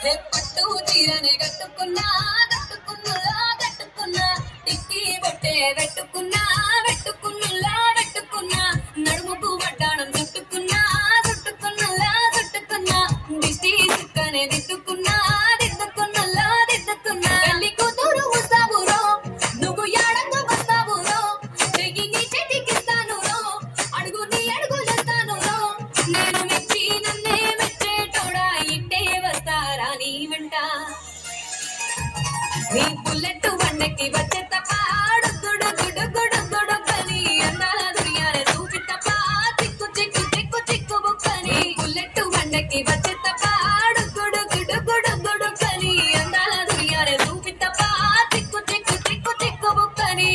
హే పట్టు చీరనే కట్టుకున్నా కట్టుకున్నా కట్టుకున్నా టిక్కి బొట్టే పెట్టుకున్నా పెట్టుకున్నా పెట్టుకున్నా నడుముకు వడ్డాణం చుట్టుకున్నా చుట్టుకున్నా చుట్టుకున్నా దిష్టి సుక్కనే దిద్దుకున్నా దిద్దుకున్నా దిద్దుకున్నా పెళ్లి కూతురు వస్తావురో నువ్వు యాడంగా వస్తావురో చెయ్యి నీ చేతికిస్తాను రో అడుగు నీ అడుగులేస్తాను రో నేను మెచ్చి నన్నే మెచ్చేటోడా ఇట్టే వస్తారా నీ వెంట నీ బుల్లెట్ బండకి వచ్చే తప్ప గుడు గుడు గుడు గుడు కని అందాల దునియానే చూపి తప్ప చిక్కు చిక్కు చిక్కు చిక్కు బుక్కని బుల్లెట్ బండకి వచ్చే తప్ప గుడు గుడు గుడు గుడు కని అందాల దునియానే చూపి తప్ప చిక్కు చిక్కు చిక్కు చిక్కు బుక్కని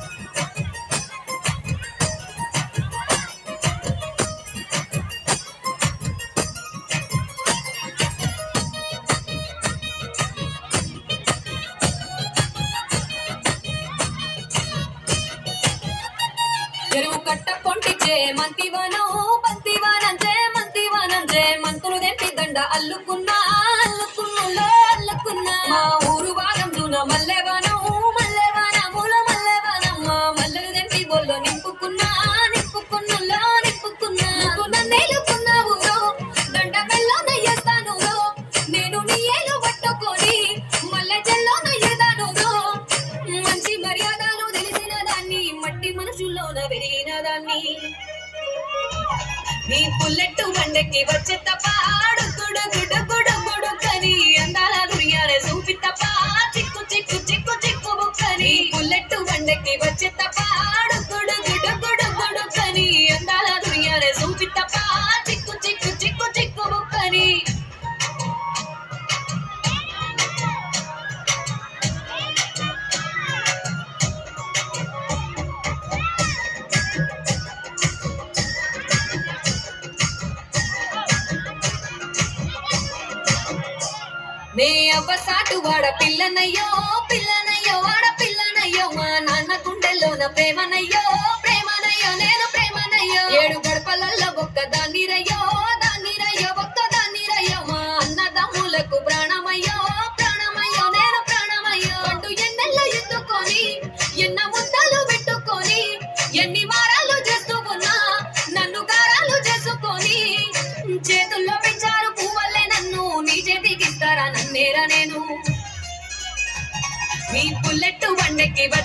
చెరువు కట్ట పొంటిచే మంతివనం బంతివనం చే మంతివనం చే మంతులు దెంపి దండ అల్లుకున్నా అల్లుకున్నులో అల్లుకున్నా మా ఊరు భాగం దూన మల్లెవనం మల్లెవనముల మల్లెవనం మా మల్లెలు దెంపి బొల్లో నింపుకున్నా నింపుకున్నులో నింపుకున్నా నువ్వు నన్నేలుకున్నావు రో దండ మెల్లో నయ్యేస్తాను రో నేను నీ ఏలు పట్టుకొని మల్లె చెల్లో నయ్యేదాను రో మంచి మర్యాదలు తెలిసిన దాన్ని మట్టి మనుషుల్లోన పెరిగిన దాన్ని నీ పుల్లెట్టు బండకి వచ్చే తప్ప గుడు గుడు గుడు గుడు కని అందాల దుర్యాలే చూపి తప్ప చిక్కు చిక్కు చిక్కు చిక్కు బుక్కని పుల్లెట్టు బండకి వచ్చే తప్ప గుడు గుడు గుడు గుడు కని అందాల దుర్యాలే చూపి తప్ప చిక్కు చిక్కు చిక్కు చిక్కు బుక్కని నే అవ్వ సాటు వాడ పిల్లనయ్యో పిల్లనయ్యో వాడ పిల్లనయ్యో మా నాన్న గుండెల్లోన ప్రేమనయ్యో